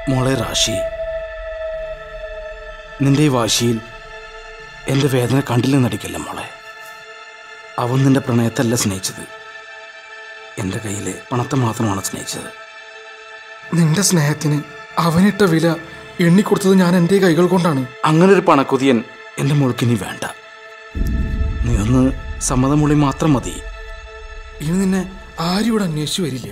മോളെ റാശി നിന്റെ ഈ വാശിയിൽ എൻ്റെ വേദന കണ്ടില്ലെന്ന് നടിക്കില്ല മോളെ അവൻ നിന്റെ പ്രണയത്തല്ല സ്നേഹിച്ചത് എൻ്റെ കയ്യിലെ പണത്തെ മാത്രമാണ് സ്നേഹിച്ചത് നിന്റെ സ്നേഹത്തിന് അവനിട്ട വില എണ്ണിക്കൊടുത്തത് ഞാൻ എൻ്റെ കൈകൾ കൊണ്ടാണ് അങ്ങനെ ഒരു പണക്കുതിയൻ എൻ്റെ മോൾക്ക് ഇനി വേണ്ട നീ ഒന്ന് സമ്മതമൊളി മാത്രം മതി ഇനി നിന്നെ ആരും ഇവിടെ അന്വേഷിച്ചു വരില്ല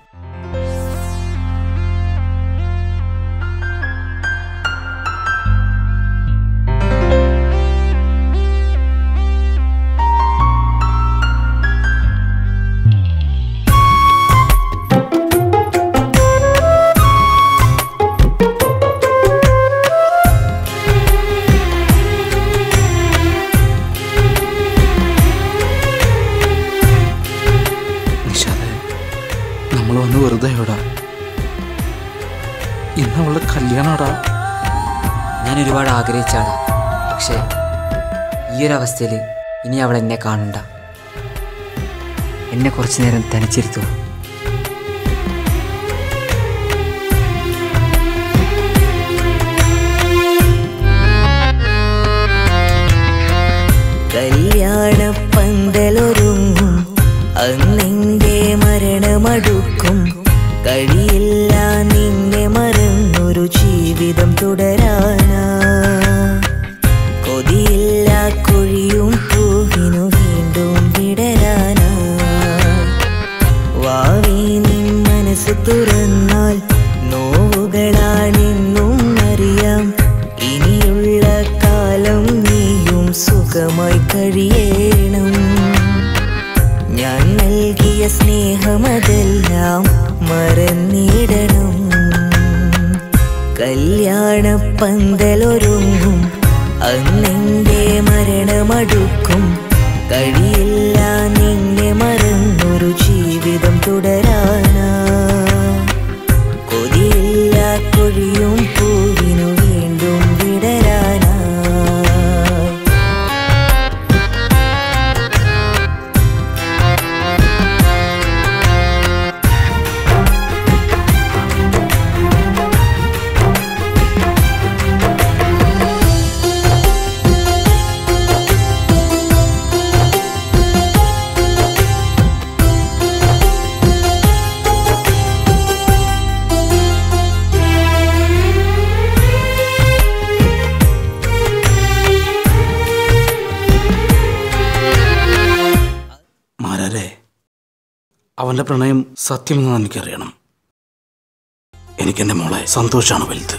നിഷാദെ നമ്മൾ വന്ന് വെറുതെ എവിടാ ഇന്ന് അവളുടെ കല്യാണാടാ ഞാൻ ഒരുപാട് ആഗ്രഹിച്ചാടാ പക്ഷേ ഈ ഒരു അവസ്ഥയിൽ ഇനി അവൾ എന്നെ കാണണ്ട എന്നെ കുറച്ചു നേരം തനിച്ചിരുത്തു കല്യാണ പന്തലൊരുങ്ങും അന്നെന്റെ മരണമടുക്കും കഴിയില്ല നിന്നെ മറന്നൊരു ജീവിതം തുടരാനാ കൊതിയില്ല കുഴിയും പൂവിനു വീണ്ടും വിടരാനാ വാവി നിൻ മനസ്സ് തുറന്നാൽ നോവുകളാണെന്നും അറിയാം ഇനിയുള്ള കാലം നീയും സുഖമായി കഴിയണം ഞാൻ നൽകിയ സ്നേഹമതെല്ലാം മറന്നിടണം കല്യാണ പന്തലൊരുങ്ങും അന്നെന്റെ മരണമടുക്കും കഴിയില്ല നിന്നെ മറന്നൊരു ജീവിതം തുടരാനാ കൊതിയില്ല കൊഴിയും പൂവിനു വീണ്ടും വിടരാനാ മാരാരെ അവന്റെ പ്രണയം സത്യമെന്ന് എനിക്കറിയണം എനിക്കെന്റെ മോളെ സന്തോഷാണ് വലുത്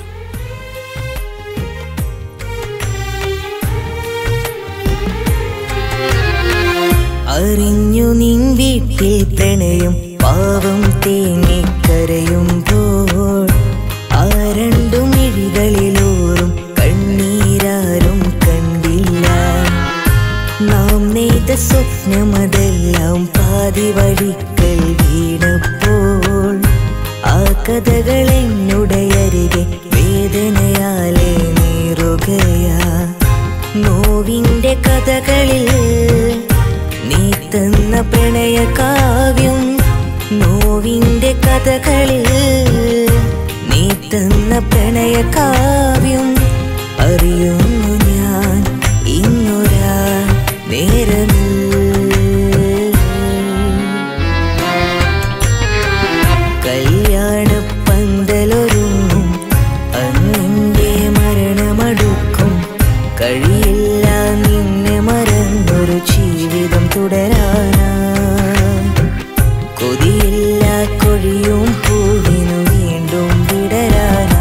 അറിഞ്ഞു നിൻ വീട്ടിൽ പ്രണയം പാവം തേങ്ങിക്കരയുമ്പോൾ ആ രണ്ടു മിഴികളിലോറും കണ്ണീരാരും കണ്ടില്ല നാം നെയ്ത സ്വപ്നമതെല്ലാം പാതി വഴിക്കൽ വീണപ്പോൾ ആ കഥകൾ എന്നുടയരികെ വേദനയാലെ നീറുകയാ നോവിന്റെ കഥകളിൽ നീ തന്ന പ്രണയ കാവ്യം നോവിന്റെ കഥകളിൽ നീ തന്ന പ്രണയ കാവ്യം അറിയുന്നു ഞാൻ ഇന്നൊരാ നേരമിൽ കല്യാണ പന്തലൊരുങ്ങും അന്നെന്റെ മരണമടുക്കും കഴിയില്ല നിന്നെ മറന്നൊരു ജീവിതം തുടരാനാ കൊതിയില്ല കൊഴിയും പൂവിനു വീണ്ടും വിടരാനാ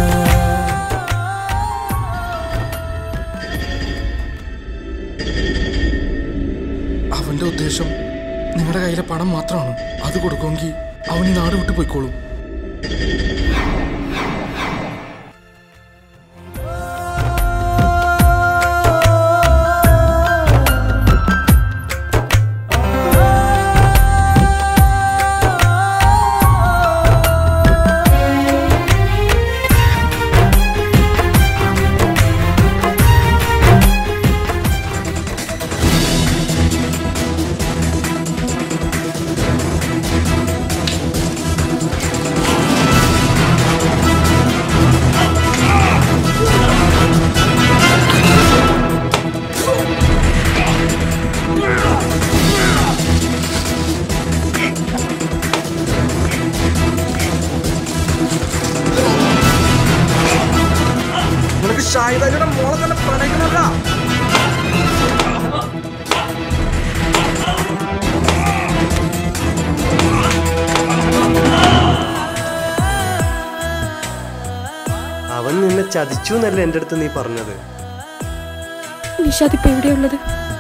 അവന്റെ ഉദ്ദേശം നിങ്ങളുടെ കയ്യിലെ പണം മാത്രമാണ് അത് കൊടുക്കുമെങ്കിൽ അവൻ ഈ നാട് വിട്ടു പോയിക്കോളും ആ ചതിച്ചു എന്നല്ലേ എൻ്റെ അടുത്ത് നീ പറഞ്ഞത് നിഷാദ് ഇപ്പൊ എവിടെയുള്ളത്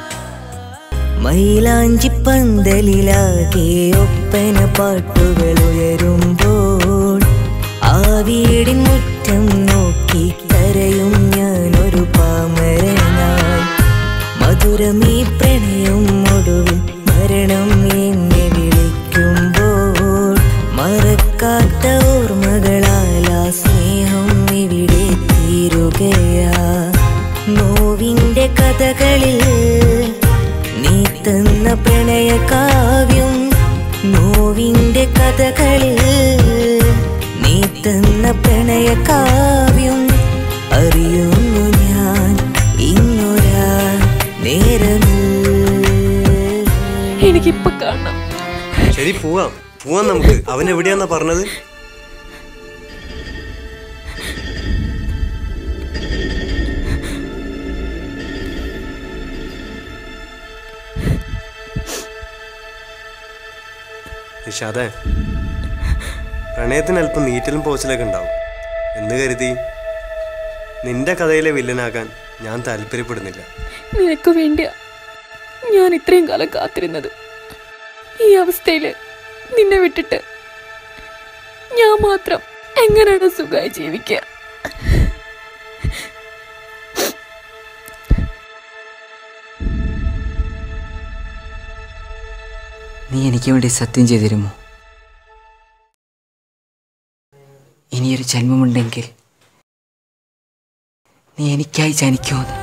മൈലാഞ്ചി പന്തലിലാകെ ഒപ്പന പാട്ടുകൾ ഉയരുമ്പോൾ ആ വീടിൻ മുറ്റം നോക്കി കരയും ഞാനൊരു പാമരനായി മധുരമീ പ്രണയം ഒടുവിൽ മരണം എന്നെ വിളിക്കുമ്പോൾ മറക്കാത്ത ഓർമ്മകളാൽ ആ സ്നേഹം ഇവിടെ തീരുകയാ നോവിന്റെ കഥകളിൽ നീ തന്ന പ്രണയ കാവ്യം നോവിന്റെ കഥകളിൽ നീ തന്ന പ്രണയ കാവ്യം അറിയുന്നു ഞാൻ ഇന്നൊരാ നേരമിൽ എനിക്കിപ്പൊ കാണണം ശരി പോവാം പോവാം നമുക്ക് അവൻ എവിടെയാന്നാ പറഞ്ഞത് നിഷാദേ പ്രണയത്തിന് അല്പം നീറ്റലും പോച്ചലൊക്കെ ഉണ്ടാവും എന്ന് കരുതി നിന്റെ കഥയിലെ വില്ലനാകാൻ ഞാൻ താല്പര്യപ്പെടുന്നില്ല നിനക്ക് വേണ്ടിയാ ഞാൻ ഇത്രയും കാലം കാത്തിരുന്നത് ഈ അവസ്ഥയില് നിന്നെ വിട്ടിട്ട് ഞാൻ മാത്രം എങ്ങനെയാണ് സുഖമായി ജീവിക്കുക നീ എനിക്ക് വേണ്ടി സത്യം ചെയ്തു തരുമോ ഇനിയൊരു ജന്മമുണ്ടെങ്കിൽ നീ എനിക്കായി ജനിക്കുമെന്ന്